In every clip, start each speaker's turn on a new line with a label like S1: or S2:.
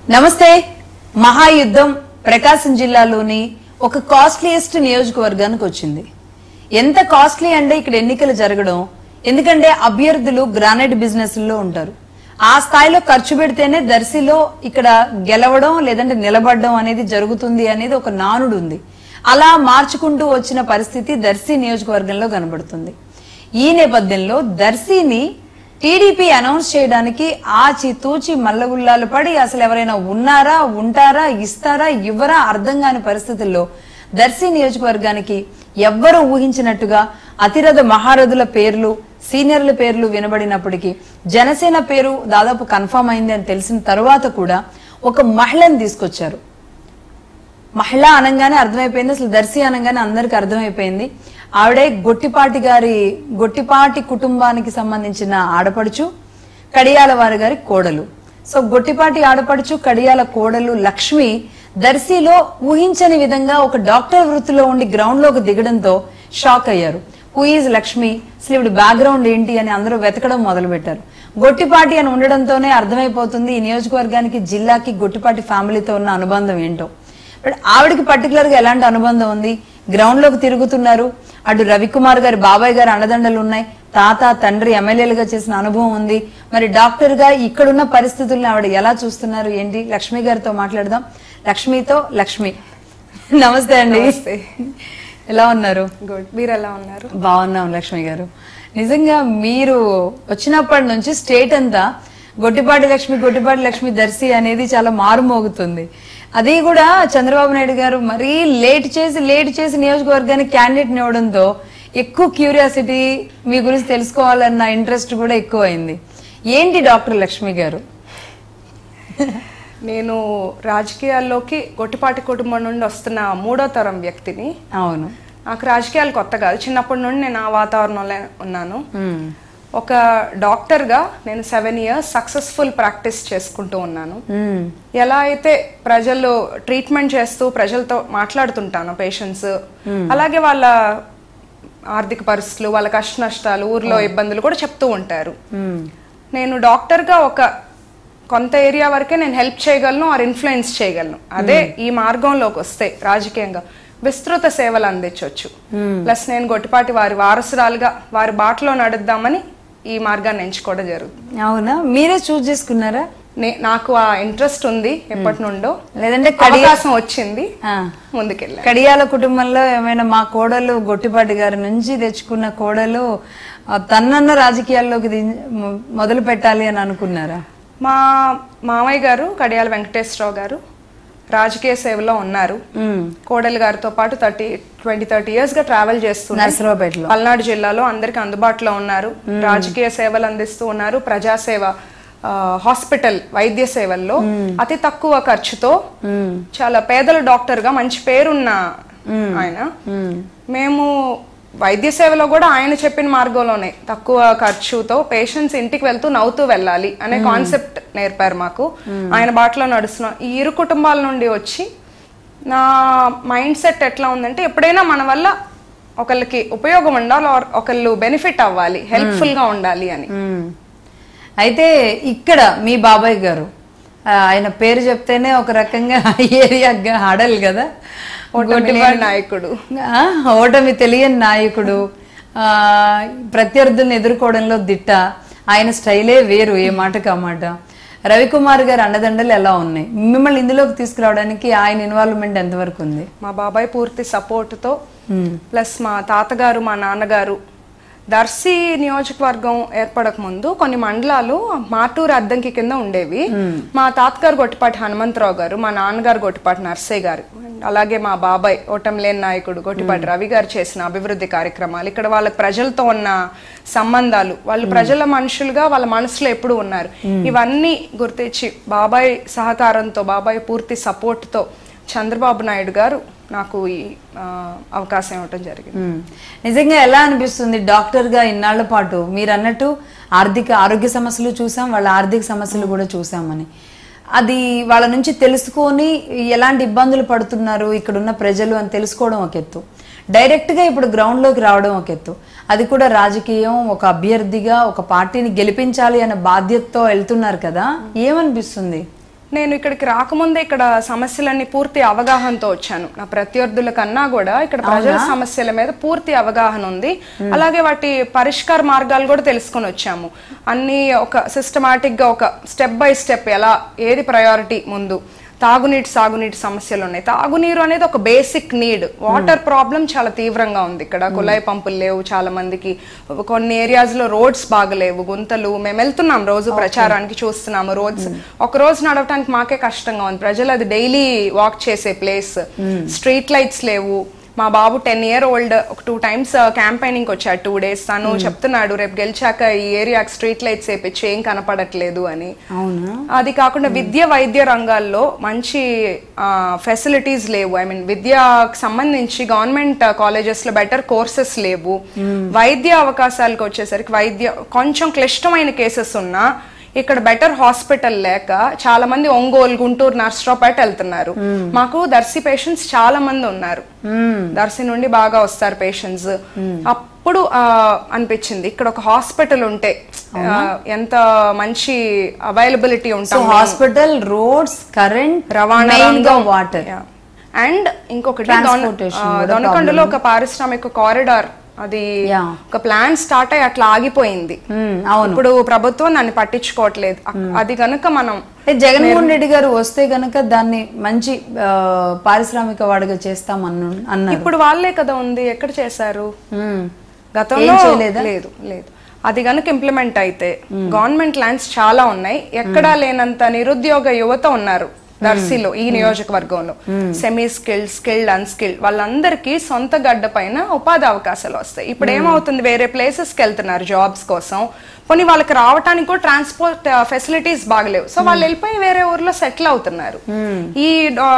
S1: నమస్తే మహాయుద్ధం ప్రకాశం జిల్లాలోని ఒక కాస్ట్లీయెస్ట్ నియోజకవర్గానికి వచ్చింది ఎంత కాస్ట్లీ అంటే ఇక్కడ ఎన్నికలు జరగడం ఎందుకంటే అభ్యర్థులు గ్రానైట్ బిజినెస్ లో ఉంటారు ఆ స్థాయిలో ఖర్చు పెడితేనే దర్శిలో ఇక్కడ గెలవడం లేదంటే నిలబడడం అనేది జరుగుతుంది అనేది ఒక నానుడు ఉంది అలా మార్చుకుంటూ వచ్చిన పరిస్థితి దర్శి నియోజకవర్గంలో కనబడుతుంది ఈ నేపథ్యంలో దర్శిని టీడీపీ అనౌన్స్ చేయడానికి ఆచి తూచి మల్లగుల్లాలు పడి అసలు ఎవరైనా ఉన్నారా ఉంటారా ఇస్తారా ఇవ్వరా అర్థం కాని పరిస్థితుల్లో దర్శి నియోజకవర్గానికి ఎవ్వరూ ఊహించినట్టుగా అతిరథ మహారథుల పేర్లు సీనియర్ల పేర్లు వినబడినప్పటికీ జనసేన పేరు దాదాపు కన్ఫర్మ్ అయింది అని తెలిసిన తర్వాత కూడా ఒక మహిళను తీసుకొచ్చారు మహిళ అనగానే అర్థమైపోయింది అసలు దర్శి అనగానే అందరికి అర్థమైపోయింది ఆవిడే గొట్టిపాటి గారి గొట్టిపాటి కుటుంబానికి సంబంధించిన ఆడపడుచు కడియాల వారి గారి కోడలు సో గొట్టిపాటి ఆడపడుచు కడియాల కోడలు లక్ష్మి దర్శిలో ఊహించని విధంగా ఒక డాక్టర్ వృత్తిలో ఉండి గ్రౌండ్ లోకి దిగడంతో షాక్ అయ్యారు హూ ఈజ్ లక్ష్మి అసలు ఇప్పుడు బ్యాక్గ్రౌండ్ ఏంటి అని అందరూ వెతకడం మొదలు పెట్టారు గొట్టిపాటి అని ఉండడంతోనే అర్థమైపోతుంది ఈ నియోజకవర్గానికి జిల్లాకి గొట్టిపాటి ఫ్యామిలీతో ఉన్న అనుబంధం ఏంటో బట్ ఆవిడకి పర్టికులర్ గా ఎలాంటి అనుబంధం ఉంది గ్రౌండ్ లోకి తిరుగుతున్నారు అటు రవికుమార్ గారి బాబాయ్ గారి అండదండలు ఉన్నాయి తాత తండ్రి ఎమ్మెల్యేలుగా చేసిన అనుభవం ఉంది మరి డాక్టర్ గా ఇక్కడున్న పరిస్థితుల్ని ఆవిడ ఎలా చూస్తున్నారు ఏంటి లక్ష్మి గారితో మాట్లాడదాం లక్ష్మితో లక్ష్మి నమస్తే అండి ఎలా ఉన్నారు
S2: గుడ్ మీరు ఎలా ఉన్నారు
S1: బాగున్నాం లక్ష్మి గారు నిజంగా మీరు వచ్చినప్పటి నుంచి స్టేట్ అంతా గొట్టిపాటి లక్ష్మి గొట్టిపాటి లక్ష్మి దర్శి అనేది చాలా మారుమోగుతుంది అది కూడా చంద్రబాబు నాయుడు గారు మరీ లేట్ చేసి లేట్ చేసి నియోజకవర్గానికి క్యాండిడేట్ ఇవ్వడంతో ఎక్కువ క్యూరియాసిటీ మీ గురించి తెలుసుకోవాలన్న ఇంట్రెస్ట్ కూడా ఎక్కువైంది ఏంటి డాక్టర్ లక్ష్మి గారు
S2: నేను రాజకీయాల్లోకి గొట్టిపాటి కుటుంబం నుండి వస్తున్న మూడో తరం వ్యక్తిని
S1: అవును
S2: నాకు రాజకీయాలు కొత్త కాదు చిన్నప్పటి నుండి నేను ఆ వాతావరణంలో ఉన్నాను
S1: మ్మ్.
S2: ఒక డాక్టర్గా నేను సెవెన్ ఇయర్స్ సక్సెస్ఫుల్ ప్రాక్టీస్ చేసుకుంటూ ఉన్నాను
S1: మ్మ్.
S2: ఎలా అయితే ప్రజలు ట్రీట్మెంట్ చేస్తూ ప్రజలతో మాట్లాడుతుంటాను పేషెంట్స్ అలాగే వాళ్ళ ఆర్థిక పరిస్థితులు వాళ్ళ కష్ట నష్టాలు ఊర్లో ఇబ్బందులు కూడా చెప్తూ ఉంటారు
S1: మ్మ్.
S2: నేను డాక్టర్గా ఒక కొంత ఏరియా వరకే నేను హెల్ప్ చేయగలను ఆర్ ఇన్ఫ్లుయెన్స్ చేయగలను అదే ఈ మార్గంలోకి వస్తే రాజకీయంగా విస్తృత సేవలు అందించవచ్చు ప్లస్ నేను గొట్టిపాటి వారి వారసురాలుగా వారి బాటలో నడుద్దామని ఈ మార్గాన్ని ఎంచుకోవడం జరుగుతుంది
S1: అవునా మీరే చూస్ చేసుకున్నారా
S2: నే- నాకు ఆ ఇంట్రెస్ట్ ఉంది ఎప్పటి నుండో
S1: లేదంటే
S2: అవకాశం వచ్చింది
S1: ఆ.
S2: ముందుకెళ్ళా
S1: కడియాల కుటుంబంలో ఏమైనా మా కోడలు గొట్టిపాటి గారి నుంచి తెచ్చుకున్న కోడలు ఆ, తన్నన్న రాజకీయాల్లోకి దిం- మొ- మొదలు పెట్టాలి అని అనుకున్నారా
S2: మా మామయ్య గారు కడియాల వెంకటేశ్వరరావు గారు రాజకీయ సేవలో ఉన్నారు
S1: మ్మ్.
S2: కోడలి గారితో పాటు థర్టీ ట్వంటీ థర్టీ ఇయర్స్ గా ట్రావెల్ చేస్తున్నారు
S1: నరసరావుపేటలో
S2: పల్నాడు జిల్లాలో అందరికి అందుబాటులో ఉన్నారు రాజకీయ సేవలు అందిస్తూ ఉన్నారు ప్రజాసేవ ఆ, హాస్పిటల్ వైద్య సేవల్లో అతి తక్కువ ఖర్చుతో
S1: మ్మ్.
S2: చాలా పేదల డాక్టర్ గా మంచి పేరున్న ఆయన
S1: మ్మ్.
S2: మేము వైద్య సేవలో కూడా ఆయన చెప్పిన మార్గంలోనే తక్కువ ఖర్చుతో పేషెంట్స్ ఇంటికి వెళ్తూ నవ్వుతూ వెళ్ళాలి అనే కాన్సెప్ట్ నేర్పారు మాకు ఆయన బాటలో నడుస్తున్నాం ఈ ఇరు కుటుంబాల నుండి వచ్చి నా మైండ్ సెట్ ఎట్లా ఉందంటే ఎప్పుడైనా మన వల్ల ఒకళ్ళకి ఉపయోగం ఉండాలి or ఒకళ్ళు బెనిఫిట్ అవ్వాలి హెల్ప్ఫుల్ గా ఉండాలి అని
S1: మ్మ్. అయితే ఇక్కడ మీ బాబాయ్ గారు ఆ, ఆయన పేరు చెప్తేనే ఒక రకంగా ఏరియా హడల్ కదా
S2: ఓటమిలేని నాయకుడు
S1: ఆ, ఓటమి తెలియని నాయకుడు ఆ ప్రత్యర్థుల్ని ఎదుర్కోవడంలో దిట్ట ఆయన స్టైలే వేరు ఏ మాటకు ఆ మాట రవికుమార్ గారి అండదండలు ఎలా ఉన్నాయి మిమ్మల్ని ఇందులోకి తీసుకురావడానికి ఆయన ఇన్వాల్వ్మెంట్ ఎంతవరకు ఉంది
S2: మా బాబాయ్ పూర్తి సపోర్ట్తో ప్లస్ మా తాతగారు మా నాన్నగారు దర్శి నియోజకవర్గం ఏర్పడక ముందు కొన్ని మండలాలు మాటూరు అద్దంకి కింద ఉండేవి మా తాతగారు గొట్టిపాటి హనుమంతరావు గారు మా నాన్నగారు గొట్టిపాటి నర్సయ్య గారు అలాగే మా బాబాయ్ ఓటంలేని నాయకుడు గొట్టిపాటి రవి గారు చేసిన అభివృద్ధి కార్యక్రమాలు ఇక్కడ వాళ్ళ ప్రజలతో ఉన్న సంబంధాలు వాళ్ళు ప్రజల మనుషులుగా వాళ్ళ మనసులో ఎప్పుడు ఉన్నారు ఇవన్నీ గుర్తించి బాబాయ్ సహకారంతో బాబాయ్ పూర్తి సపోర్ట్తో చంద్రబాబు నాయుడు గారు నాకు ఈ ఆ, అవకాశం ఇవ్వటం జరిగింది
S1: మ్మ్. నిజంగా ఎలా అనిపిస్తుంది డాక్టర్ గా ఇన్నాళ్ల పాటు మీరు అన్నట్టు ఆర్థిక ఆరోగ్య సమస్యలు చూసాం వాళ్ళ ఆర్థిక సమస్యలు కూడా చూసామని అది వాళ్ళ నుంచి తెలుసుకొని ఎలాంటి ఇబ్బందులు పడుతున్నారు ఇక్కడ ఉన్న ప్రజలు అని తెలుసుకోవడం ఒక ఎత్తు డైరెక్ట్ గా ఇప్పుడు గ్రౌండ్ లోకి రావడం ఒక ఎత్తు అది కూడా రాజకీయం ఒక అభ్యర్థిగా ఒక పార్టీని గెలిపించాలి అనే బాధ్యతతో వెళ్తున్నారు కదా ఏమనిపిస్తుంది
S2: నేను ఇక్కడికి రాకముందే ఇక్కడ సమస్యలన్నీ పూర్తి అవగాహనతో వచ్చాను నా ప్రత్యర్థుల కన్నా కూడా ఇక్కడ ప్రజల సమస్యల మీద పూర్తి అవగాహన ఉంది అలాగే వాటి పరిష్కార మార్గాలు కూడా తెలుసుకొని వచ్చాము అన్ని ఒక సిస్టమాటిక్ గా ఒక స్టెప్ బై స్టెప్ ఎలా ఏది ప్రయారిటీ ముందు తాగునీటి సాగునీటి సమస్యలు ఉన్నాయి తాగునీరు అనేది ఒక బేసిక్ నీడ్ వాటర్ ప్రాబ్లం చాలా తీవ్రంగా ఉంది ఇక్కడ కుళాయి పంపులు లేవు చాలా మందికి కొన్ని ఏరియాస్ లో రోడ్స్ బాగలేవు గుంతలు మేము వెళ్తున్నాం రోజు ప్రచారానికి చూస్తున్నాము రోడ్స్ ఒక రోజు నడవటానికి మాకే కష్టంగా ఉంది ప్రజలు అది డైలీ వాక్ చేసే ప్లేస్ స్ట్రీట్ లైట్స్ లేవు మా బాబు టెన్ ఇయర్ ఓల్డ్ ఒక టూ టైమ్స్ క్యాంపెయినింగ్ వచ్చాడు టూ డేస్ తను చెప్తున్నాడు రేపు గెలిచాక ఈ ఏరియాకి స్ట్రీట్ లైట్స్ వేపించి ఏం కనపడట్లేదు అని
S1: అవునా
S2: అది కాకుండా విద్య వైద్య రంగాల్లో మంచి ఫెసిలిటీస్ లేవు ఐ మీన్ విద్యకు సంబంధించి గవర్నమెంట్ కాలేజెస్ లో బెటర్ కోర్సెస్ లేవు వైద్య అవకాశాలకు వచ్చేసరికి వైద్య కొంచెం క్లిష్టమైన కేసెస్ ఉన్నా ఇక్కడ బెటర్ హాస్పిటల్ లేక చాలా మంది ఒంగోలు గుంటూరు నర్సరావుపేట వెళ్తున్నారు మాకు దర్శి పేషెంట్స్ చాలా మంది ఉన్నారు దర్శి నుండి బాగా వస్తారు పేషెంట్స్ అప్పుడు ఆ, అనిపించింది ఇక్కడ ఒక హాస్పిటల్ ఉంటే ఆ, ఎంత మంచి అవైలబిలిటీ
S1: సో
S2: ఉంటాం
S1: హాస్పిటల్ రోడ్స్ కరెంట్
S2: రవాణా
S1: మెయిన్ గా
S2: రంగం.
S1: వాటర్
S2: అండ్ ఇంకొకటి
S1: Transportation
S2: దొన- ఆ,
S1: కూడా
S2: దొనకొండలో ఒక పారిశ్రామిక కారిడార్ అది
S1: Yeah.
S2: ఒక ప్లాన్ స్టార్ట్ అయ్యి అట్లా ఆగిపోయింది
S1: అవును
S2: ఇప్పుడు ప్రభుత్వం దాన్ని పట్టించుకోవట్లేదు అక్- అది కనుక మనం
S1: అంటే జగన్మోహన్ రెడ్డి గారు వస్తే గనక దాన్ని మంచి ఆ, పారిశ్రామిక వాడిగా చేస్తామన్ను అన్నారు
S2: ఇప్పుడు వాళ్ళే కదా ఉంది ఎక్కడ చేశారు
S1: మ్మ్.
S2: గతంలో
S1: ఏం చేయలేదా?
S2: లేదు లేదు అది కనుక ఇంప్లిమెంట్ అయితే గవర్నమెంట్ ల్యాండ్స్ చాలా ఉన్నాయి ఎక్కడా లేనంత నిరుద్యోగ యువత ఉన్నారు దర్శిలో ఈ నియోజకవర్గంలో సెమీ స్కిల్డ్ స్కిల్డ్ అన్స్కిల్డ్ వాళ్ళందరికీ సొంత గడ్డ పైన ఉపాధి అవకాశాలు వస్తాయి ఇప్పుడు ఏమవుతుంది వేరే ప్లేసెస్ కి వెళ్తున్నారు జాబ్స్ కోసం కొన్ని వాళ్ళకి రావడానికి కూడా ట్రాన్స్పోర్ట్ ఫెసిలిటీస్ బాగలేవు సో వాళ్ళు వెళ్ళిపోయి వేరే ఊర్లో సెటిల్ అవుతున్నారు ఈ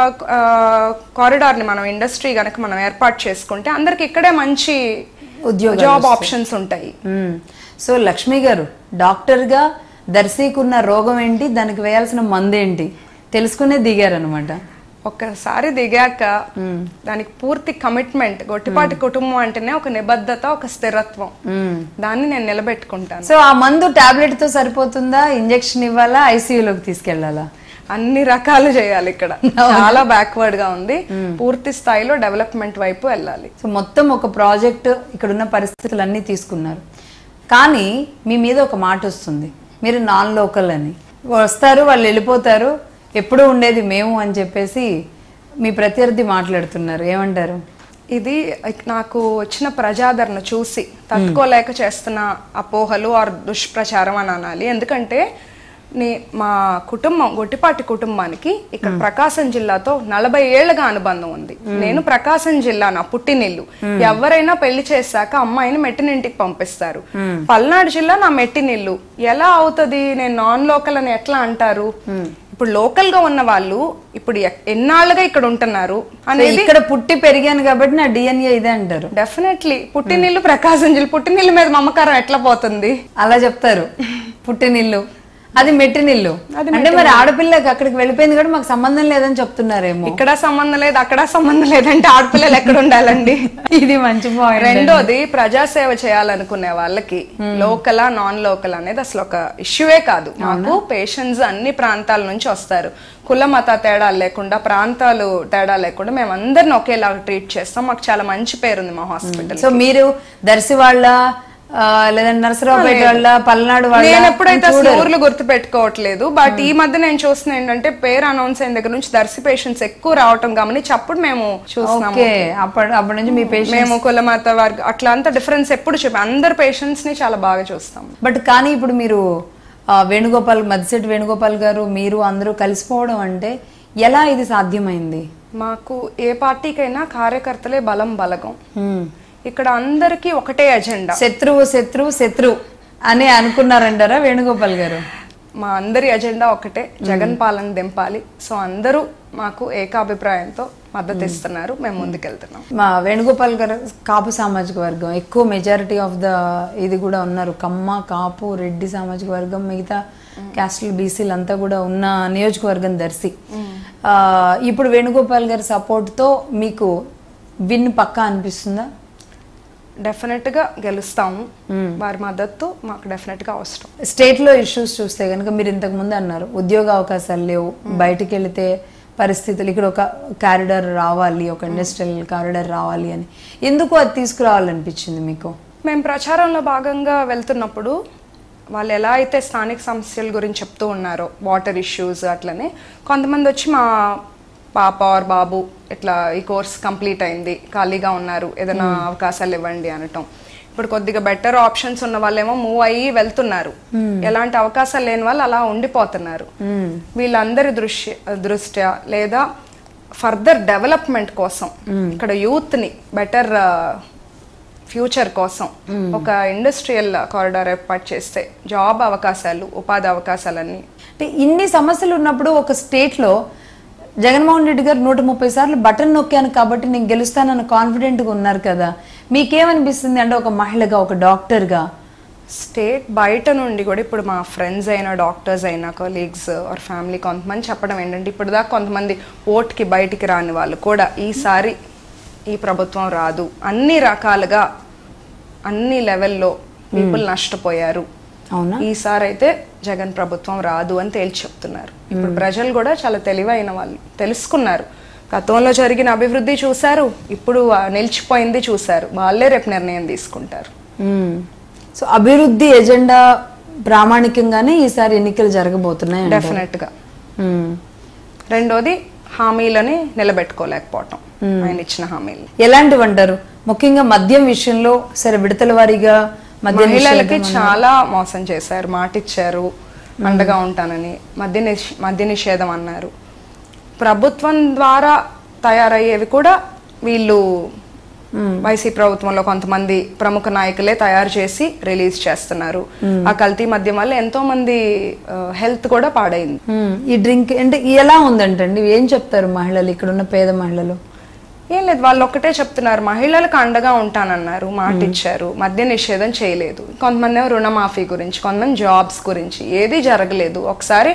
S2: కారిడార్ ని మనం ఇండస్ట్రీ గనక మనం ఏర్పాటు చేసుకుంటే అందరికి ఇక్కడే మంచి
S1: ఉద్యోగాలు
S2: జాబ్ ఆప్షన్స్ ఉంటాయి
S1: మ్మ్. సో లక్ష్మి గారు డాక్టర్ గా దర్శీకున్న రోగం ఏంటి దానికి వేయాల్సిన మందు ఏంటి తెలుసుకునే దిగారనమాట
S2: ఒక్కసారి దిగాక దానికి పూర్తి కమిట్మెంట్ గొట్టిపాటి కుటుంబం అంటేనే ఒక నిబద్ధత ఒక స్థిరత్వం దాన్ని నేను నిలబెట్టుకుంటాను
S1: సో ఆ మందు టాబ్లెట్ తో సరిపోతుందా ఇంజెక్షన్ ఇవ్వాలా ఐసీయూలోకి తీసుకెళ్లాలా
S2: అన్ని రకాలు చేయాలి ఇక్కడ చాలా బ్యాక్వర్డ్ గా ఉంది పూర్తి స్థాయిలో డెవలప్మెంట్ వైపు వెళ్ళాలి
S1: సో మొత్తం ఒక ప్రాజెక్ట్ ఇక్కడున్న పరిస్థితులన్నీ తీసుకున్నారు కానీ మీ మీద ఒక మాట వస్తుంది మీరు నాన్ లోకల్ అని వస్తారు వాళ్ళు వెళ్ళిపోతారు ఎప్పుడు ఉండేది మేము అని చెప్పేసి మీ ప్రత్యర్థి మాట్లాడుతున్నారు ఏమంటారు
S2: ఇది నాకు వచ్చిన ప్రజాదరణ చూసి తట్టుకోలేక చేస్తున్న అపోహలు ఆర్ దుష్ప్రచారం అని అనాలి ఎందుకంటే నీ మా కుటుంబం గొట్టిపాటి కుటుంబానికి ఇక్కడ ప్రకాశం జిల్లాతో నలభై ఏళ్లుగా అనుబంధం ఉంది నేను ప్రకాశం జిల్లా నా పుట్టినిల్లు ఎవరైనా పెళ్లి చేశాక అమ్మాయిని మెట్టినింటికి పంపిస్తారు పల్నాడు జిల్లా నా మెట్టినిల్లు ఎలా అవుతది నేను నాన్ లోకల్ అని ఎట్లా అంటారు ఇప్పుడు లోకల్ గా ఉన్న వాళ్ళు ఇప్పుడు ఎక్- ఎన్నాళ్ళుగా ఇక్కడ ఉంటున్నారు
S1: సో
S2: అనేది
S1: ఇక్కడ పుట్టి పెరిగాను కాబట్టి నా డిఎన్ఏ ఇదే అంటారు
S2: డెఫినెట్లీ పుట్టినిల్లు ప్రకాశం జిల్లా పుట్టినిల్లు మీద మమకారం ఎట్లా పోతుంది
S1: అలా చెప్తారు పుట్టినిల్లు అది మెట్టినిల్లు అంటే మరి ఆడపిల్లకి అక్కడికి వెళ్ళిపోయింది కూడా మాకు సంబంధం లేదని చెప్తున్నారేమో
S2: ఇక్కడ సంబంధం లేదు అక్కడ సంబంధం లేదంటే ఆడపిల్లలు ఎక్కడ ఉండాలండి
S1: ఇది మంచి పాయింట్
S2: రెండోది ప్రజాసేవ చేయాలనుకునే వాళ్ళకి లోకలా నాన్ లోకల్ అనేది అసలు ఒక ఇష్యూవే కాదు మాకు పేషెంట్స్ అన్ని ప్రాంతాల నుంచి వస్తారు కుల మత తేడా లేకుండా ప్రాంతాలు తేడా లేకుండా మేము అందరిని ఒకేలాగా ట్రీట్ చేస్తాం మాకు చాలా మంచి పేరుంది మా హాస్పిటల్
S1: సో మీరు దర్శి వాళ్ళ ఆ, లేదంటే నరసరావుపేట వాళ్ళ పల్నాడు వాళ్ళ
S2: నేను ఎప్పుడైతే అసలు ఊర్లు గుర్తు పెట్టుకోవట్లేదు బట్ ఈ మధ్య నేను చూస్తున్నా ఏంటంటే పేరు అనౌన్స్ అయిన దగ్గర నుంచి దర్శి పేషెంట్స్ ఎక్కువ రావటం గమనించి అప్పుడు మేము చూస్తున్నాము
S1: ఓకే అప్పటి అప్పటి నుంచి మీ పేషెంట్
S2: మేము కుల మత వర్గ అట్లా అంత డిఫరెన్స్ ఎప్పుడు చెప్పి అందరు పేషెంట్స్ ని చాలా బాగా చూస్తాం
S1: బట్ కానీ ఇప్పుడు మీరు ఆ, వేణుగోపాల్ మధ్యశెట్టి వేణుగోపాల్ గారు మీరు అందరూ కలిసిపోవడం అంటే ఎలా ఇది సాధ్యమైంది
S2: మాకు ఏ పార్టీకైనా కార్యకర్తలే బలం బలగం ఇక్కడ అందరికీ ఒకటే ఎజెండా
S1: శత్రువు శత్రువు శత్రువు అని అనుకున్నారంటారా వేణుగోపాల్ గారు
S2: మా అందరి ఎజెండా ఒకటే జగన్ పాలన దింపాలి సో అందరూ మాకు ఏకాభిప్రాయంతో మద్దతు ఇస్తున్నారు మేము ముందుకెళ్తున్నాం
S1: మా వేణుగోపాల్ గారు కాపు సామాజిక వర్గం ఎక్కువ మెజారిటీ ఆఫ్ ద ఇది కూడా ఉన్నారు కమ్మ కాపు రెడ్డి సామాజిక వర్గం మిగతా క్యాస్టులు బీసీలు అంతా కూడా ఉన్న నియోజకవర్గం దర్శి ఆ, ఇప్పుడు వేణుగోపాల్ గారి సపోర్ట్తో మీకు విన్ పక్కా అనిపిస్తుందా
S2: డెఫినెట్ గా గెలుస్తాము వారి మద్దతు మాకు డెఫినెట్ గా అవసరం
S1: స్టేట్ లో ఇష్యూస్ చూస్తే కనుక మీరు ఇంతకు ముందు అన్నారు ఉద్యోగ అవకాశాలు లేవు బయటికి వెళితే పరిస్థితులు ఇక్కడ ఒక కారిడార్ రావాలి ఒక ఇండస్ట్రియల్ కారిడార్ రావాలి అని ఎందుకు అది తీసుకురావాలనిపించింది మీకు
S2: మేము ప్రచారంలో భాగంగా వెళ్తున్నప్పుడు వాళ్ళు ఎలా అయితే స్థానిక సమస్యల గురించి చెప్తూ ఉన్నారో వాటర్ ఇష్యూస్ అట్లనే కొంతమంది వచ్చి మా పాప ఆర్ బాబు ఇట్లా ఈ కోర్స్ కంప్లీట్ అయింది ఖాళీగా ఉన్నారు ఏదైనా అవకాశాలు ఇవ్వండి అనటం ఇప్పుడు కొద్దిగా బెటర్ ఆప్షన్స్ ఉన్న వాళ్ళేమో మూవ్ అయ్యి వెళ్తున్నారు ఎలాంటి అవకాశాలు లేని వాళ్ళు అలా ఉండిపోతున్నారు వీళ్ళందరి దృష్టి దృష్ట్యా లేదా ఫర్దర్ డెవలప్మెంట్ కోసం ఇక్కడ యూత్ ని బెటర్ ఫ్యూచర్ కోసం ఒక ఇండస్ట్రియల్ కారిడార్ ఏర్పాటు చేస్తే జాబ్ అవకాశాలు ఉపాధి అవకాశాలన్నీ
S1: అంటే ఇన్ని సమస్యలు ఉన్నప్పుడు ఒక స్టేట్ లో జగన్మోహన్ రెడ్డి గారు నూట ముప్పై సార్లు బటన్ నొక్కాను కాబట్టి నేను గెలుస్తానని కాన్ఫిడెంట్ గా ఉన్నారు కదా మీకేమనిపిస్తుంది అంటే ఒక మహిళగా ఒక డాక్టర్ గా
S2: స్టేట్ బయట నుండి కూడా ఇప్పుడు మా ఫ్రెండ్స్ అయినా డాక్టర్స్ అయినా కొలీగ్స్ ఆర్ ఫ్యామిలీ కొంతమంది చెప్పడం ఏంటంటే ఇప్పుడు దాకా కొంతమంది ఓట్కి బయటికి రాని వాళ్ళు కూడా ఈసారి ఈ ప్రభుత్వం రాదు అన్ని రకాలుగా అన్ని లెవెల్లో పీపుల్ నష్టపోయారు
S1: అవునా
S2: ఈసారి అయితే జగన్ ప్రభుత్వం రాదు అని తేల్చి చెప్తున్నారు ఇప్పుడు ప్రజలు కూడా చాలా తెలివైన వాళ్ళు తెలుసుకున్నారు గతంలో జరిగిన అభివృద్ధి చూశారు ఇప్పుడు ఆ నిలిచిపోయింది చూశారు వాళ్ళే రేపు నిర్ణయం తీసుకుంటారు
S1: మ్మ్. సో అభివృద్ధి ఎజెండా ప్రామాణికంగానే ఈసారి ఎన్నికలు జరగబోతున్నాయి అంటారు.
S2: డెఫినెట్ గా
S1: మ్మ్.
S2: రెండోది హామీలని నిలబెట్టుకోలేకపోవటం ఆయన ఇచ్చిన హామీలు
S1: ఎలాంటివి అంటారు ముఖ్యంగా మద్యం విషయంలో సరే విడతల వారీగా మద్య
S2: మహిళలకి చాలా మోసం చేశారు మాట ఇచ్చారు అండగా ఉంటానని మద్య నిష్- మద్య నిషేధం అన్నారు ప్రభుత్వం ద్వారా తయారయ్యేవి కూడా వీళ్ళు వైసీపీ ప్రభుత్వంలో కొంతమంది ప్రముఖ నాయకులే తయారు చేసి రిలీజ్ చేస్తున్నారు ఆ కల్తీ మద్యం వల్ల ఎంతో మంది హెల్త్ కూడా పాడైంది
S1: మ్మ్. ఈ డ్రింక్ అంటే ఎలా ఉందంటండి ఏం చెప్తారు మహిళలు ఇక్కడ ఉన్న పేద మహిళలు
S2: ఏం లేదు వాళ్ళు ఒక్కటే చెప్తున్నారు మహిళలకు అండగా ఉంటానన్నారు మాట ఇచ్చారు మద్య నిషేధం చేయలేదు కొంతమంది ఏమో రుణమాఫీ గురించి కొంతమంది జాబ్స్ గురించి ఏది జరగలేదు ఒకసారి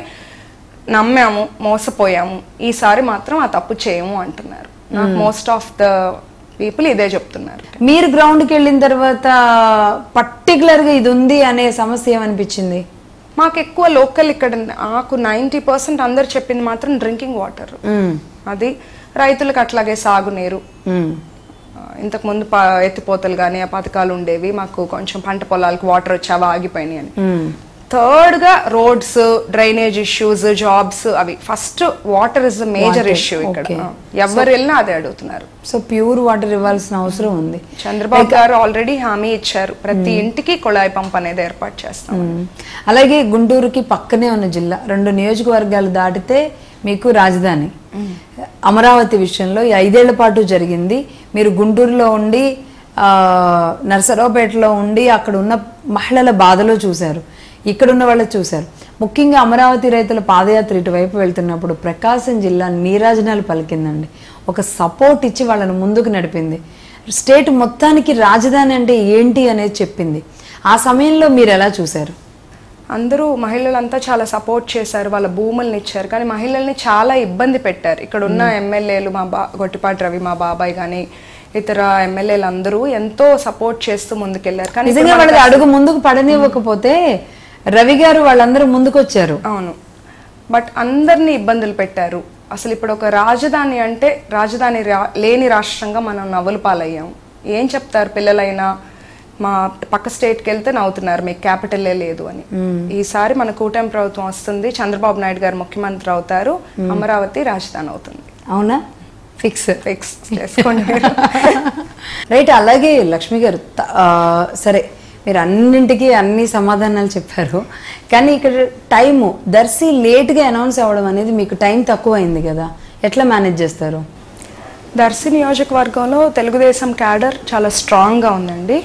S2: నమ్మాము మోసపోయాము ఈసారి మాత్రం ఆ తప్పు చేయము అంటున్నారు నాకు మోస్ట్ ఆఫ్ ద పీపుల్ ఇదే చెప్తున్నారు
S1: మీరు గ్రౌండ్కి వెళ్ళిన తర్వాత పర్టికులర్ గా ఇది ఉంది అనే సమస్య ఏమనిపించింది
S2: మాకు ఎక్కువ లోకల్ ఇక్కడ నాకు నైంటీ పర్సెంట్ అందరు చెప్పింది మాత్రం డ్రింకింగ్ వాటర్
S1: మ్మ్.
S2: అది రైతులకు అట్లాగే సాగునీరు
S1: మ్మ్.
S2: ఆ, ఇంతకుముందు ప- ఎత్తిపోతలు కానీ ఆ పథకాలు ఉండేవి మాకు కొంచెం పంట పొలాలకు వాటర్ వచ్చావా ఆగిపోయినాయి అని
S1: మ్మ్.
S2: థర్డ్ గా రోడ్స్ డ్రైనేజ్ ఇష్యూస్ జాబ్స్ అవి first water is the major issue ఇక్కడ
S1: okay.
S2: ఆ, ఎవరు వెళ్ళినా అదే అడుగుతున్నారు
S1: సో ప్యూర్ వాటర్ ఇవ్వాల్సిన అవసరం ఉంది
S2: చంద్రబాబు గారు ఆల్రెడీ హామీ ఇచ్చారు ప్రతి ఇంటికి కుళాయి పంప్ అనేది ఏర్పాటు చేస్తాం
S1: మ్మ్. అలాగే గుంటూరుకి పక్కనే ఉన్న జిల్లా రెండు నియోజకవర్గాలు దాటితే మీకు రాజధాని అమరావతి విషయంలో ఈ ఐదేళ్ల పాటు జరిగింది మీరు గుంటూరులో ఉండి ఆ, నరసరావుపేటలో ఉండి అక్కడ ఉన్న మహిళల బాధలో చూశారు ఇక్కడ ఉన్న వాళ్ళు చూశారు ముఖ్యంగా అమరావతి రైతుల పాదయాత్ర ఇటువైపు వెళ్తున్నప్పుడు ప్రకాశం జిల్లా నీరాజనాలు పలికిందండి ఒక సపోర్ట్ ఇచ్చి వాళ్ళని ముందుకు నడిపింది స్టేట్ మొత్తానికి రాజధాని అంటే ఏంటి అనేది చెప్పింది ఆ సమయంలో మీరు ఎలా చూశారు
S2: అందరూ మహిళలంతా చాలా సపోర్ట్ చేశారు వాళ్ళ భూముల్ని ఇచ్చారు కానీ మహిళల్ని చాలా ఇబ్బంది పెట్టారు ఇక్కడ ఉన్న ఎమ్మెల్యేలు మా బా గొట్టిపాటి రవి మా బాబాయ్ కానీ ఇతర ఎమ్మెల్యేలు అందరూ ఎంతో సపోర్ట్ చేస్తూ ముందుకెళ్లారు కానీ ఇప్పుడు
S1: నిజంగా వాళ్ళది అడుగు ముందుకు పడనివ్వకపోతే రవి గారు వాళ్ళందరూ ముందుకు వచ్చారు
S2: అవును బట్ అందరినీ ఇబ్బందులు పెట్టారు అసలు ఇప్పుడు ఒక రాజధాని అంటే రాజధాని రా- లేని రాష్ట్రంగా మనం నవ్వులు పాలయ్యాం ఏం చెప్తారు పిల్లలైనా మా పక్క స్టేట్కి వెళ్తే నవ్వుతున్నారు మీకు క్యాపిటలే లేదు అని ఈసారి మన కూటమి ప్రభుత్వం వస్తుంది చంద్రబాబు నాయుడు గారు ముఖ్యమంత్రి అవుతారు అమరావతి రాజధాని అవుతుంది
S1: అవునా ఫిక్స్
S2: ఫిక్స్ చేసుకోండి మీరు.
S1: రైట్ అలాగే లక్ష్మి గారు త- ఆ, సరే మీరు అన్నింటికి అన్ని సమాధానాలు చెప్పారు కానీ ఇక్కడ టైము దర్శి లేట్గా అనౌన్స్ అవ్వడం అనేది మీకు టైం తక్కువ అయింది కదా ఎట్లా మేనేజ్ చేస్తారు
S2: దర్శి నియోజకవర్గంలో తెలుగుదేశం క్యాడర్ చాలా స్ట్రాంగ్ గా ఉందండి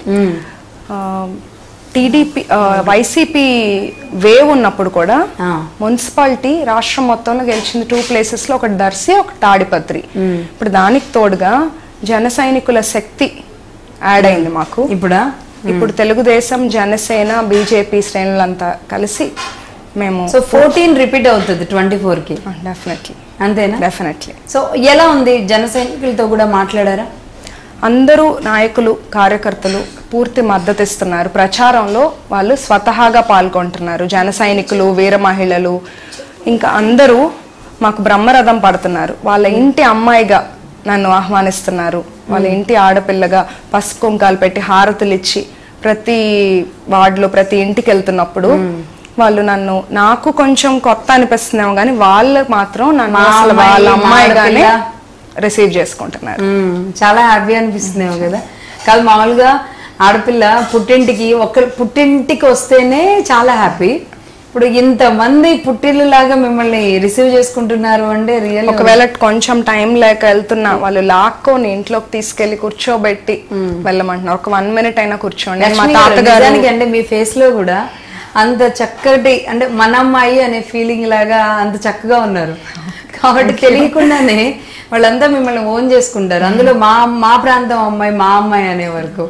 S2: టీడీపీ వైసీపీ వేవ్ ఉన్నప్పుడు కూడా
S1: ఆ.
S2: మున్సిపాలిటీ రాష్ట్రం మొత్తంలో గెలిచింది టూ ప్లేసెస్ లో ఒకటి దర్శి ఒకటి తాడిపత్రి ఇప్పుడు దానికి తోడుగా జన సైనికుల శక్తి యాడ్ అయింది మాకు
S1: ఇప్పుడా
S2: ఇప్పుడు తెలుగుదేశం జనసేన బీజేపీ శ్రేణులంతా కలిసి మేము
S1: సో ఫోర్టీన్ రిపీట్ అవుతుంది ట్వంటీ కి
S2: డెఫినెట్లీ
S1: అంతేనా
S2: డెఫినెట్లీ
S1: సో ఎలా ఉంది జన సైనికులతో కూడా మాట్లాడారా
S2: అందరూ నాయకులు కార్యకర్తలు పూర్తి మద్దతు ఇస్తున్నారు ప్రచారంలో వాళ్ళు స్వతహాగా పాల్గొంటున్నారు జన సైనికులు వీర మహిళలు ఇంకా అందరూ మాకు బ్రహ్మరథం పడుతున్నారు వాళ్ళ ఇంటి అమ్మాయిగా నన్ను ఆహ్వానిస్తున్నారు వాళ్ళ ఇంటి ఆడపిల్లగా పసుపు కుంకాలు పెట్టి హారతులు ఇచ్చి ప్రతి వార్డులో ప్రతి ఇంటికి వెళ్తున్నప్పుడు వాళ్ళు నన్ను నాకు కొంచెం కొత్త అనిపిస్తున్నాము కానీ వాళ్ళు మాత్రం నన్ను
S1: మా
S2: అసలు వాళ్ళ
S1: అమ్మాయి, మా
S2: అమ్మాయిగానే
S1: ఆడపిల్ల.
S2: రిసీవ్ చేసుకుంటున్నారు
S1: మ్మ్. చాలా హ్యాపీ అనిపిస్తుందేమో కదా కాదు మామూలుగా ఆడపిల్ల పుట్టింటికి ఒక పుట్టింటికి వస్తేనే చాలా హ్యాపీ ఇప్పుడు ఇంతమంది పుట్టిల్లు లాగా మిమ్మల్ని రిసీవ్ చేసుకుంటున్నారు అంటే రియల్
S2: ఒకవేళ కొంచెం టైం లేక వెళ్తున్నా వాళ్ళు లాక్కొని ఇంట్లోకి తీసుకెళ్లి కూర్చోబెట్టి వెళ్ళమంటున్నారు ఒక వన్ మినిట్ అయినా కూర్చోండి అని మా తాతగారు
S1: నిజానికి అంటే మీ ఫేస్ లో కూడా అంత చక్కటి అంటే మన అమ్మాయి అనే ఫీలింగ్ లాగా అంత చక్కగా ఉన్నారు కాబట్టి తెలియకుండానే వాళ్ళంతా మిమ్మల్ని ఓన్ చేసుకుంటారు అందులో మా మా ప్రాంతం అమ్మాయి మా అమ్మాయి అనే వరకు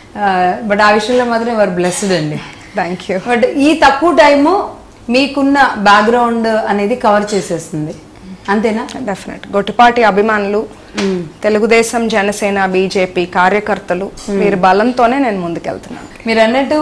S1: బట్ ఆ విషయంలో మాత్రం వారు బ్లెస్డ్ అండి
S2: థ్యాంక్ యూ
S1: బట్ ఈ తక్కువ టైము మీకున్న బ్యాక్గ్రౌండ్ అనేది కవర్ చేసేస్తుంది అంతేనా
S2: డెఫినెట్ గొట్టిపాటి అభిమానులు తెలుగుదేశం జనసేన బీజేపీ కార్యకర్తలు వీరి బలంతోనే నేను ముందుకెళ్తున్నాను
S1: మీరు అన్నట్టు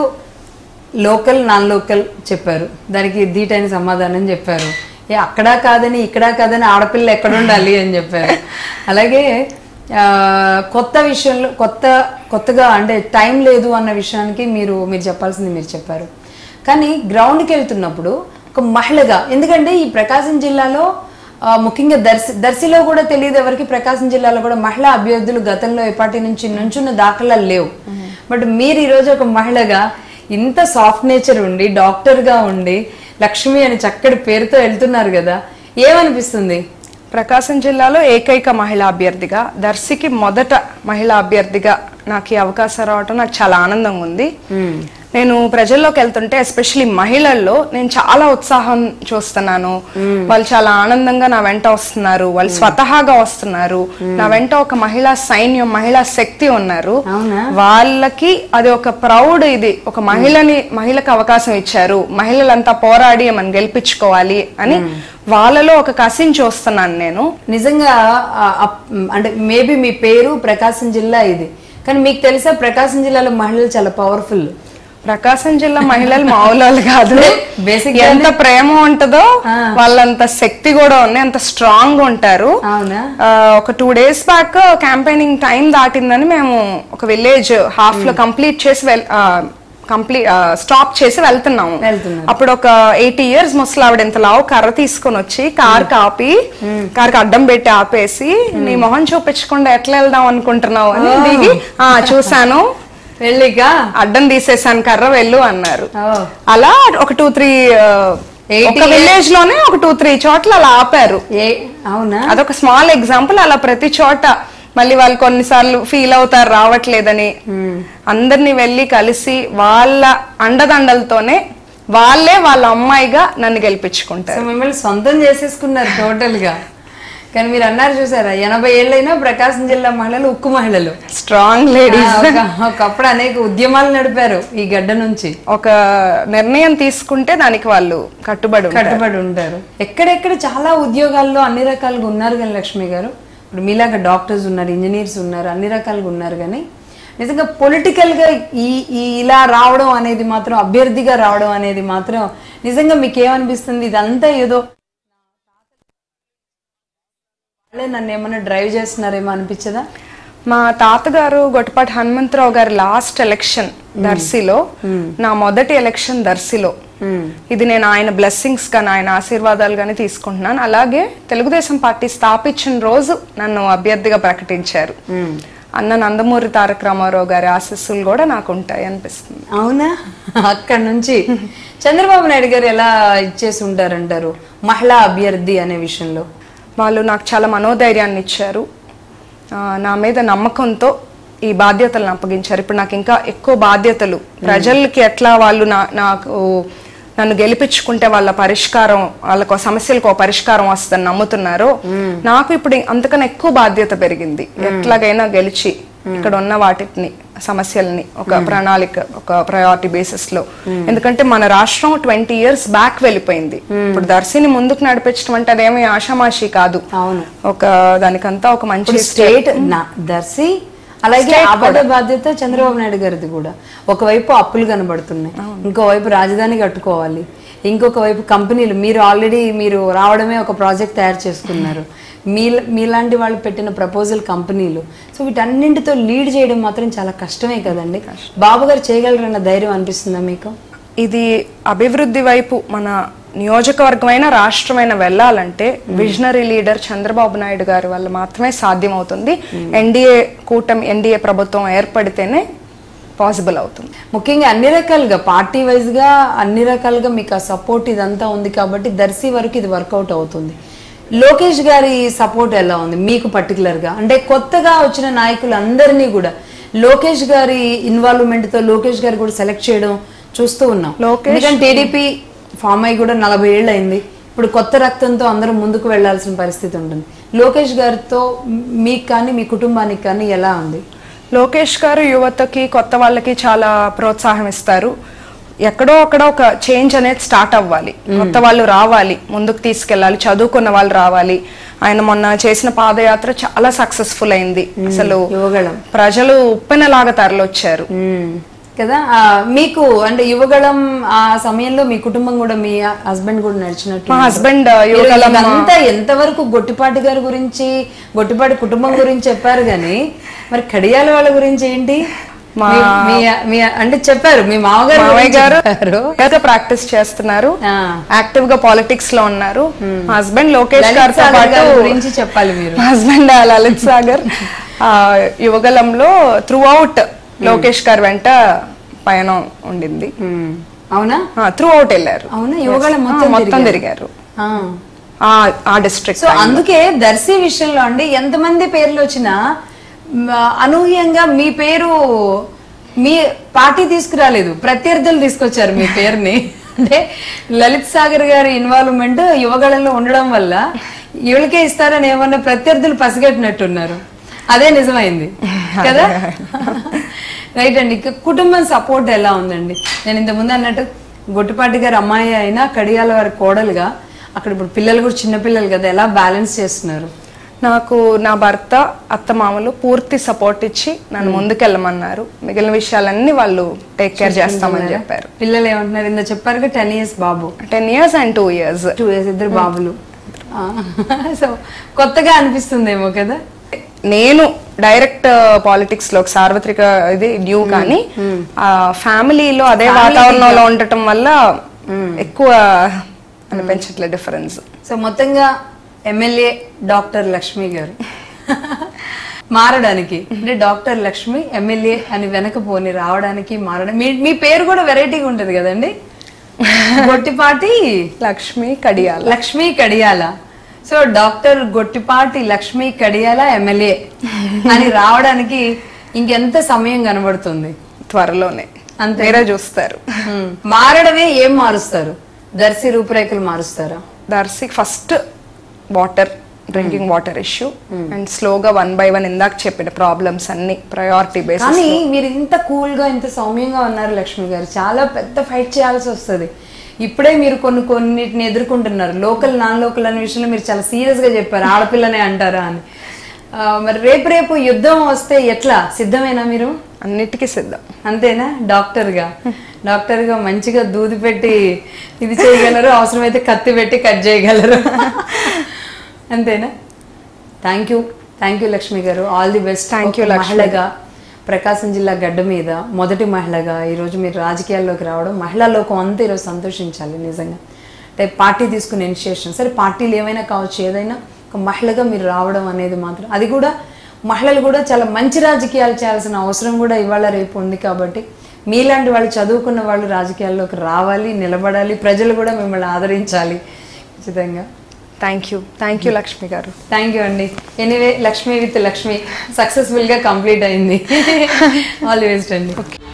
S1: లోకల్ నాన్ లోకల్ చెప్పారు దానికి దీటైన సమాధానం చెప్పారు ఏ అక్కడా కాదని ఇక్కడా కాదని ఆడపిల్ల ఎక్కడ ఉండాలి అని చెప్పారు అలాగే ఆ, కొత్త విషయంలో కొత్త కొత్తగా అంటే టైం లేదు అన్న విషయానికి మీరు మీరు చెప్పాల్సింది మీరు చెప్పారు కానీ గ్రౌండ్కి వెళ్తున్నప్పుడు ఒక మహిళగా ఎందుకంటే ఈ ప్రకాశం జిల్లాలో ఆ, ముఖ్యంగా దర్శి దర్శిలో కూడా తెలియదు ఎవరికి ప్రకాశం జిల్లాలో కూడా మహిళా అభ్యర్థులు గతంలో ఎప్పటి నుంచి నుంచున్న దాఖలాలు లేవు బట్ మీరు ఈరోజు ఒక మహిళగా ఇంత సాఫ్ట్ నేచర్ ఉండి డాక్టర్ గా ఉండి లక్ష్మి అని చక్కటి పేరుతో వెళ్తున్నారు కదా ఏమనిపిస్తుంది
S2: ప్రకాశం జిల్లాలో ఏకైక మహిళా అభ్యర్థిగా దర్శికి మొదట మహిళా అభ్యర్థిగా నాకు ఈ అవకాశం రావటం నాకు చాలా ఆనందంగా ఉంది నేను ప్రజల్లోకి వెళ్తుంటే ఎస్పెషలీ మహిళల్లో నేను చాలా ఉత్సాహం చూస్తున్నాను వాళ్ళు చాలా ఆనందంగా నా వెంట వస్తున్నారు వాళ్ళు స్వతహాగా వస్తున్నారు నా వెంట ఒక మహిళా సైన్యం మహిళా శక్తి ఉన్నారు
S1: అవునా?
S2: వాళ్ళకి అది ఒక ప్రౌడ్ ఇది ఒక మహిళని మహిళకు అవకాశం ఇచ్చారు మహిళలంతా పోరాడి మనం గెలిపించుకోవాలి అని వాళ్ళలో ఒక కసిని చూస్తున్నాను నేను
S1: నిజంగా ఆ, అప్- అంటే మేబీ మీ పేరు ప్రకాశం జిల్లా ఇది కానీ మీకు తెలుసా ప్రకాశం జిల్లాలో మహిళలు చాలా పవర్ఫుల్
S2: ప్రకాశం జిల్లా మహిళలు మామూలు కాదు
S1: Basic
S2: ఎంత ప్రేమ ఉంటుందో వాళ్ళంత శక్తి కూడా ఉంది అంత స్ట్రాంగ్ ఉంటారు
S1: అవునా
S2: ఆ, ఒక two days back campaigning time దాటిందని మేము ఒక విలేజ్ హాఫ్ లో కంప్లీట్ చేసి వెల్ కంప్లీట్ స్టాప్ చేసి వెళ్తున్నాము
S1: వెళ్తున్నారు.
S2: అప్పుడు ఒక ఎయిటీ ఇయర్స్ ముసలావిడ ఎంత లావు కర్ర తీసుకొని వచ్చి కార్ కాపి కార్ కి అడ్డం పెట్టి ఆపేసి నీ మొహం చూపించకుండా ఎట్లా వెళ్దాం అనుకుంటున్నావు అని దిగి "ఆ, చూశాను
S1: వెళ్ళిగా
S2: అడ్డం తీసేసాను కర్ర వెళ్ళు అన్నారు
S1: ఓ,
S2: అలా ఒక టూ త్రీ ఒక విలేజ్ లోనే ఒక టూ త్రీ చోట్ల అలా ఆపారు
S1: ఏ అవునా
S2: అదొక స్మాల్ ఎగ్జాంపుల్ అలా ప్రతి చోట మళ్ళీ వాళ్ళు కొన్నిసార్లు ఫీల్ అవుతారు రావట్లేదని అందరినీ వెళ్ళి కలిసి వాళ్ళ అండదండలతోనే వాళ్ళే వాళ్ళ అమ్మాయిగా నన్ను గెలిపించుకుంటారు
S1: సో మిమ్మల్ని సొంతం చేసేసుకున్నారు టోటల్ గా కానీ మీరు అన్నారు చూసారా ఎనభై ఏళ్ళైనా ప్రకాశం జిల్లా మహిళలు ఉక్కు మహిళలు
S2: స్ట్రాంగ్ లేడీస్
S1: ఆ, ఒక- ఒకప్పుడు అనేక ఉద్యమాలు నడిపారు ఈ గడ్డ నుంచి
S2: ఒక నిర్ణయం తీసుకుంటే దానికి వాళ్ళు కట్టుబడి ఉంటారు.
S1: కట్టుబడి ఉంటారు ఎక్కడెక్కడ చాలా ఉద్యోగాల్లో అన్ని రకాలుగా ఉన్నారు కానీ లక్ష్మి గారు ఇప్పుడు మీలాగా డాక్టర్స్ ఉన్నారు ఇంజనీర్స్ ఉన్నారు అన్ని రకాలుగా ఉన్నారు కానీ నిజంగా పొలిటికల్ గా ఈ ఈ ఇలా రావడం అనేది మాత్రం అభ్యర్థిగా రావడం అనేది మాత్రం నిజంగా మీకు ఏమనిపిస్తుంది ఇదంతా ఏదో వాళ్ళే నన్ను ఏమైనా డ్రైవ్ చేస్తున్నారేమో అనిపించదా
S2: మా తాతగారు గొట్టపాటి హనుమంతరావు గారి లాస్ట్ ఎలక్షన్ దర్శిలో నా మొదటి ఎలక్షన్ దర్శిలో ఇది నేను ఆయన బ్లెస్సింగ్స్ గాని ఆయన ఆశీర్వాదాలు గాని తీసుకుంటున్నాను అలాగే తెలుగుదేశం పార్టీ స్థాపించిన రోజు నన్ను అభ్యర్థిగా ప్రకటించారు అన్న నందమూరి తారక రామారావు గారి ఆశీస్సులు కూడా నాకు ఉంటాయి అనిపిస్తుంది
S1: అవునా అక్కడ నుంచి చంద్రబాబు నాయుడు గారు ఎలా ఇచ్చేసి ఉంటారంటారు మహిళా అభ్యర్థి అనే విషయంలో
S2: వాళ్ళు నాకు చాలా మనోధైర్యాన్ని ఇచ్చారు ఆ, నా మీద నమ్మకంతో ఈ బాధ్యతలను అప్పగించారు ఇప్పుడు నాకు ఇంకా ఎక్కువ బాధ్యతలు ప్రజలకి ఎట్లా వాళ్ళు నా నాకు నన్ను గెలిపించుకుంటే వాళ్ళ పరిష్కారం వాళ్ళకు సమస్యలకు ఒక పరిష్కారం వస్తుందని నమ్ముతున్నారు నాకు ఇప్పుడు అంతకన్నా ఎక్కువ బాధ్యత పెరిగింది ఎట్లాగైనా గెలిచి ఇక్కడ ఉన్న వాటిని సమస్యల్ని ఒక ప్రణాళిక ఒక ప్రయారిటీ బేసిస్ లో ఎందుకంటే మన రాష్ట్రం ట్వంటీ ఇయర్స్ బ్యాక్ వెళ్ళిపోయింది ఇప్పుడు దర్శిని ముందుకు నడిపించడం అంటే అదేమి ఆషామాషి కాదు
S1: అవును
S2: ఒక దానికంతా ఒక మంచి
S1: స్టేట్ నా దర్శి అలాగే అబద్ధ బాధ్యత చంద్రబాబు నాయుడు గారిది కూడా ఒకవైపు అప్పులు కనబడుతున్నాయి ఇంకోవైపు రాజధాని కట్టుకోవాలి ఇంకొక వైపు కంపెనీలు మీరు ఆల్రెడీ మీరు రావడమే ఒక ప్రాజెక్ట్ తయారు చేసుకున్నారు మీ మీలాంటి వాళ్ళు పెట్టిన ప్రపోజల్ కంపెనీలు సో వీటన్నింటితో లీడ్ చేయడం మాత్రం చాలా కష్టమే కదండి బాబు గారు చేయగలరన్న ధైర్యం అనిపిస్తుందా మీకు
S2: ఇది అభివృద్ధి వైపు మన నియోజకవర్గమైన రాష్ట్రమైన వెళ్ళాలంటే విజనరీ లీడర్ చంద్రబాబు నాయుడు గారి వల్ల మాత్రమే సాధ్యమవుతుంది ఎన్డీఏ కూటమి ఎన్డీఏ ప్రభుత్వం ఏర్పడితేనే పాసిబుల్ అవుతుంది
S1: ముఖ్యంగా అన్ని రకాలుగా పార్టీ వైజ్ గా అన్ని రకాలుగా మీకు ఆ సపోర్ట్ ఇదంతా ఉంది కాబట్టి దర్శి వరకు ఇది వర్కౌట్ అవుతుంది లోకేష్ గారి సపోర్ట్ ఎలా ఉంది మీకు పర్టికులర్ గా అంటే కొత్తగా వచ్చిన నాయకులందరినీ కూడా లోకేష్ గారి ఇన్వాల్వ్మెంట్ తో లోకేష్ గారు కూడా సెలెక్ట్ చేయడం చూస్తూ ఉన్నాం ఎందుకంటే టీడీపీ ఫామ్ అయి కూడా నలభై ఏళ్ళు అయింది ఇప్పుడు కొత్త రక్తంతో అందరూ ముందుకు వెళ్లాల్సిన పరిస్థితి ఉంటుంది లోకేష్ గారితో మీకు కానీ మీ కుటుంబానికి కానీ ఎలా ఉంది
S2: లోకేష్ గారు యువతకి కొత్త వాళ్ళకి చాలా ప్రోత్సాహం ఇస్తారు ఎక్కడో అక్కడ ఒక చేంజ్ అనేది స్టార్ట్ అవ్వాలి కొత్త వాళ్ళు రావాలి ముందుకు తీసుకెళ్ళాలి చదువుకున్న వాళ్ళు రావాలి ఆయన మొన్న చేసిన పాదయాత్ర చాలా సక్సెస్ఫుల్ అయింది అసలు
S1: యువగళం
S2: ప్రజలు ఉప్పెనలాగా తరలొచ్చారు
S1: మ్మ్. కదా ఆ, మీకు అంటే యువగళం ఆ సమయంలో మీ కుటుంబం కూడా మీ హస్బెండ్ కూడా నడిచినట్టు
S2: మా హస్బెండ్
S1: మీరు ఇదంతా ఎంతవరకు గొట్టిపాటి గారి గురించి గొట్టిపాటి కుటుంబం గురించి చెప్పారు గాని మరి కడియాల వాళ్ళ గురించి ఏంటి మీ- మీ- మీ అంటే చెప్పారు మీ మామగారు
S2: మామయ్య
S1: గురించి
S2: గారు
S1: చెప్పారు.
S2: ప్రాక్టీస్ చేస్తున్నారు
S1: ఆ.
S2: యాక్టివ్ గా పాలిటిక్స్ లో ఉన్నారు మా హస్బెండ్ లోకేష్
S1: లలిత్
S2: గారితో
S1: సాగర్
S2: పాటు
S1: గారి గురించి చెప్పాలి మీరు
S2: మా హస్బెండ్ లలిత్ సాగర్ ఆ, యువగలంలో త్రూ అవుట్ లోకేష్ గారి వెంట పయనం ఉండింది
S1: మ్మ్. అవునా
S2: త్రూ అవుట్ వెళ్ళారు
S1: అవునా యువగళం
S2: ఆ,
S1: మొత్తం
S2: మొత్తం
S1: తిరిగారు.
S2: తిరిగారు
S1: ఆ.
S2: ఆ ఆ డిస్ట్రిక్ట్
S1: సో అందుకే దర్శి విషయంలో అండి ఎంతమంది పేర్లు వచ్చినా మ, అనూహ్యంగా మీ పేరు మీ పార్టీ తీసుకురాలేదు ప్రత్యర్థులు తీసుకొచ్చారు మీ పేరుని అంటే లలిత్ సాగర్ గారి ఇన్వాల్వ్మెంట్ యువగళంలో ఉండడం వల్ల వీళ్ళకే ఇస్తారని ఏమన్నా ప్రత్యర్థులు పసిగట్టినట్టున్నారు అదే నిజమైంది కదా రైట్ అండి ఇక కుటుంబం సపోర్ట్ ఎలా ఉందండి నేను ఇంత ముందు అన్నట్టు గొట్టిపాటి గారి అమ్మాయి అయినా కడియాల వారి కోడలుగా అక్కడ ఇప్పుడు పిల్లలు కూడా చిన్న పిల్లలు కదా ఎలా బ్యాలెన్స్ చేస్తున్నారు
S2: నాకు నా భర్త అత్తమామలు పూర్తి సపోర్ట్ ఇచ్చి నన్ను ముందుకెళ్ళమన్నారు మిగిలిన విషయాలన్నీ వాళ్ళు టేక్ కేర్ చేస్తామని చెప్పారు
S1: పిల్లలు ఏమంటున్నారు ఇంత చెప్పారు టెన్ ఇయర్స్ బాబు
S2: ten years and two years
S1: two years ఇద్దరు బాబులు సో కొత్తగా అనిపిస్తుందేమో కదా
S2: నేను డైరెక్ట్ పాలిటిక్స్ లో సార్వత్రిక ఇది డ్యూ కానీ ఆ ఫ్యామిలీలో అదే వాతావరణంలో ఉండటం వల్ల ఎక్కువ అనిపించట్లే డిఫరెన్స్
S1: సో మొత్తంగా ఎమ్మెల్యే డాక్టర్ లక్ష్మి గారు మారడానికి అంటే డాక్టర్ లక్ష్మి ఎమ్మెల్యే అని వెనక పోని రావడానికి మారడం మీ మీ పేరు కూడా వెరైటీగా ఉంటది కదండి Gottipati
S2: Lakshmi Kadiyala
S1: Lakshmi Kadiyala so doctor Gottipati Lakshmi Kadiyala MLA అని రావడానికి ఇంకెంత సమయం కనబడుతుంది
S2: త్వరలోనే
S1: అంతే.
S2: మీరే చూస్తారు
S1: హ్మ్. మారడమే ఏం మారుస్తారు దర్శి రూపురేఖలు మారుస్తారా
S2: Darsi first water drinking water issue and స్లోగా వన్ బై వన్ ఇందాక చెప్పిన ప్రాబ్లమ్స్ అన్ని ప్రయారిటీ బేసిస్
S1: కానీ మీరు ఇంత కూల్ గా ఇంత సౌమ్యంగా ఉన్నారు లక్ష్మి గారు చాలా పెద్ద ఫైట్ చేయాల్సి వస్తుంది ఇప్పుడే మీరు కొన్ని కొన్నిటిని ఎదుర్కొంటున్నారు లోకల్ నాన్ లోకల్ అనే విషయంలో మీరు చాలా సీరియస్ గా చెప్పారు ఆడపిల్లనే అంటారా అని ఆ, మరి రేపు రేపు యుద్ధం వస్తే ఎట్లా సిద్ధమేనా మీరు
S2: అన్నిటికీ సిద్ధం
S1: అంతేనా డాక్టర్ గా డాక్టర్ గా మంచిగా దూది పెట్టి ఇది చేయగలరు అవసరమైతే కత్తి పెట్టి కట్ చేయగలరు అంతేనా thank you thank you Lakshmi garu all the best
S2: Thank you,
S1: ఒక
S2: లక్ష్మి.
S1: మహిళగా ప్రకాశం జిల్లా గడ్డ మీద మొదటి మహిళగా ఈరోజు మీరు రాజకీయాల్లోకి రావడం మహిళా లోకం అంతా ఈరోజు సంతోషించాలి నిజంగా అంటే పార్టీ తీసుకున్న ఇనిషియేషన్ సరే పార్టీలు ఏమైనా కావచ్చు ఏదైనా ఒక మహిళగా మీరు రావడం అనేది మాత్రం అది కూడా మహిళలు కూడా చాలా మంచి రాజకీయాలు చేయాల్సిన అవసరం కూడా ఇవాళ రేపు ఉంది కాబట్టి మీలాంటి వాళ్ళు చదువుకున్న వాళ్ళు రాజకీయాల్లోకి రావాలి నిలబడాలి ప్రజలు కూడా మిమ్మల్ని ఆదరించాలి ఖచ్చితంగా
S2: thank you thank you Lakshmi garu
S1: thank you అండి anyway Lakshmi with Lakshmi successful గా కంప్లీట్ అయింది ఆల్ ది బెస్ట్ అండి